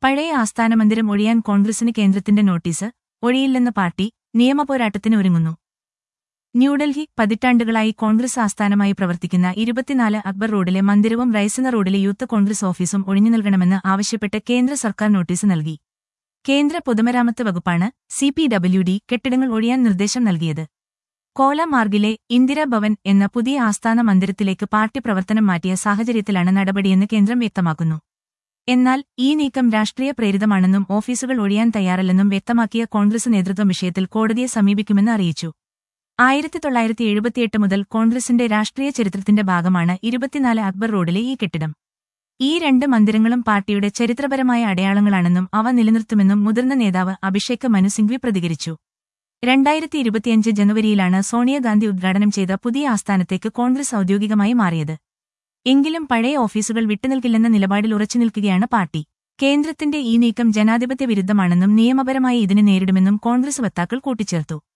പഴയ ആസ്ഥാന മന്ദിരം ഒഴിയാൻ കോൺഗ്രസിന് കേന്ദ്രത്തിന്റെ നോട്ടീസ് ഒഴിയില്ലെന്ന് പാർട്ടി നിയമപോരാട്ടത്തിന് ഒരുങ്ങുന്നു ന്യൂഡൽഹി പതിറ്റാണ്ടുകളായി കോൺഗ്രസ് ആസ്ഥാനമായി പ്രവർത്തിക്കുന്ന ഇരുപത്തിനാല് അക്ബർ റോഡിലെ മന്ദിരവും റൈസിന റോഡിലെ യൂത്ത് കോൺഗ്രസ് ഓഫീസും ഒഴിഞ്ഞു നൽകണമെന്ന് ആവശ്യപ്പെട്ട് കേന്ദ്ര സർക്കാർ നോട്ടീസ് നൽകി കേന്ദ്ര പൊതുമരാമത്ത് വകുപ്പാണ് സി പി ഡബ്ല്യു ഡി കെട്ടിടങ്ങൾ ഒഴിയാൻ നിർദ്ദേശം നൽകിയത് കോലമാർഗിലെ ഇന്ദിരാ ഭവൻ എന്ന പുതിയ ആസ്ഥാന മന്ദിരത്തിലേക്ക് പാർട്ടി പ്രവർത്തനം മാറ്റിയ സാഹചര്യത്തിലാണ് നടപടിയെന്ന് കേന്ദ്രം വ്യക്തമാക്കുന്നു എന്നാൽ ഈ നീക്കം രാഷ്ട്രീയ പ്രേരിതമാണെന്നും ഓഫീസുകൾ ഒഴിയാൻ തയ്യാറല്ലെന്നും വ്യക്തമാക്കിയ കോൺഗ്രസ് നേതൃത്വം വിഷയത്തിൽ കോടതിയെ സമീപിക്കുമെന്ന് അറിയിച്ചു ആയിരത്തി തൊള്ളായിരത്തി എഴുപത്തിയെട്ട് മുതൽ കോൺഗ്രസിന്റെ രാഷ്ട്രീയ ചരിത്രത്തിന്റെ ഭാഗമാണ് ഇരുപത്തിനാല് അക്ബർ റോഡിലെ ഈ കെട്ടിടം ഈ രണ്ട് മന്ദിരങ്ങളും പാർട്ടിയുടെ ചരിത്രപരമായ അടയാളങ്ങളാണെന്നും അവ നിലനിർത്തുമെന്നും മുതിർന്ന നേതാവ് അഭിഷേക് മനു സിംഗ്വി പ്രതികരിച്ചു രണ്ടായിരത്തി ഇരുപത്തിയഞ്ച് ജനുവരിയിലാണ് സോണിയാഗാന്ധി ഉദ്ഘാടനം ചെയ്ത പുതിയ ആസ്ഥാനത്തേക്ക് കോൺഗ്രസ് ഔദ്യോഗികമായി മാറിയത് എങ്കിലും പഴയ ഓഫീസുകൾ വിട്ടുനിൽക്കില്ലെന്ന നിലപാടിൽ ഉറച്ചുനിൽക്കുകയാണ് പാർട്ടി കേന്ദ്രത്തിന്റെ ഈ നീക്കം ജനാധിപത്യ വിരുദ്ധമാണെന്നും നിയമപരമായി ഇതിനെ നേരിടുമെന്നും കോൺഗ്രസ് വക്താക്കൾ കൂട്ടിച്ചേർത്തു